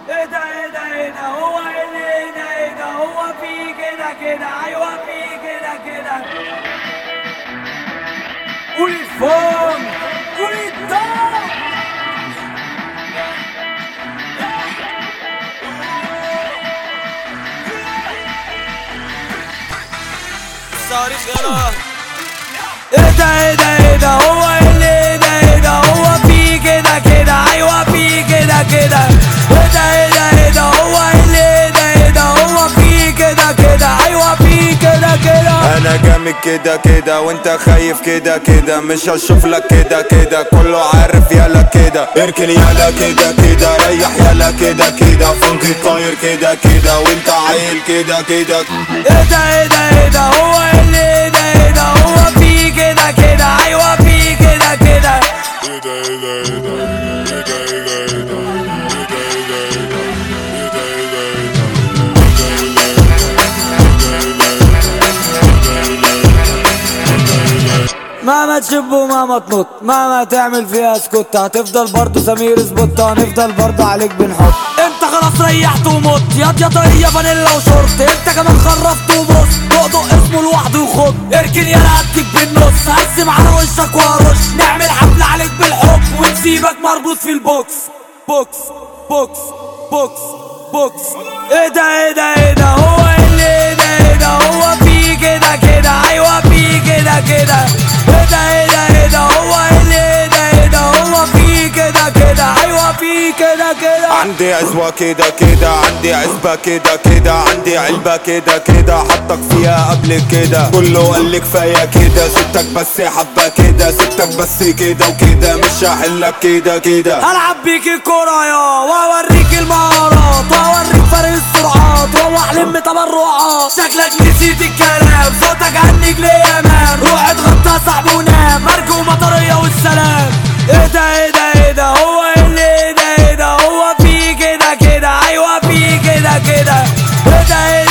ايه ده ايه ده ايه ده هو اللي ايه ده ايه ده هو في كده كده ايوه في كده كده قولي الفون قولي الدار صارخ يلا ايه ده ايه ده ايه ده هو اللي ايه ده ايه ده هو في كده كده ايوه في كده كده ايه ده ايه ده ايه ده هو اللي ايه ده ايه ده هو في كده كده ايوه في كده كده انا جامد كده كده وانت خايف كده كده مش هشوف لك كده كده كله عارف يلا كده اركن يلا كده كده ريح يلا كده كده فانكي طاير كده كده وانت عيل كده كده ايه ده ايه ده ايه ده هو اللي ايه ده ايه ده هو في كده كده ايوه في كده كده مهما تشب ومهما تنط مهما تعمل فيها سكوت هتفضل برضه سمير سبوت هنفضل برضه عليك بنحط انت خلاص ريحت ومت ياض يا طرية فانيلا وشورت انت كمان خرفت وبص دقدق اسمه لوحده وخد اركن يا رقبتك بالنص هقسم على وشك وارش نعمل حفلة عليك بالحب ونسيبك مربوط في البوكس بوكس بوكس بوكس بوكس ايه ده ايه ده ايه ده هو اللي ايه ده ايه ده هو في كده كده ايوه في كده كده ايه ده ايه ده ايه ده هو اللي ايه ده ايه ده هو في كده كده ايوه في كده كده عندي عزوة كده كده عندي عزبة كده كده عندي علبة كده كده حطك فيها قبل كده كله قال لي كفاية كده سبتك بس حبة كده سبتك بس كده وكده مش هحلك كده كده هلعب بيك الكورة يا واوريك المهارات واوريك فرق السرعات روح لم تبرعات شكلك نسيت الكلام صوتك عنك ليه امان روح اتغطى يا صاحبي ونام مرجو مطرية والسلام ايه ده ايه ده ايه ده هو اللي ايه ده ايه ده هو في كده كده ايوه في كده كده ايه ده ايه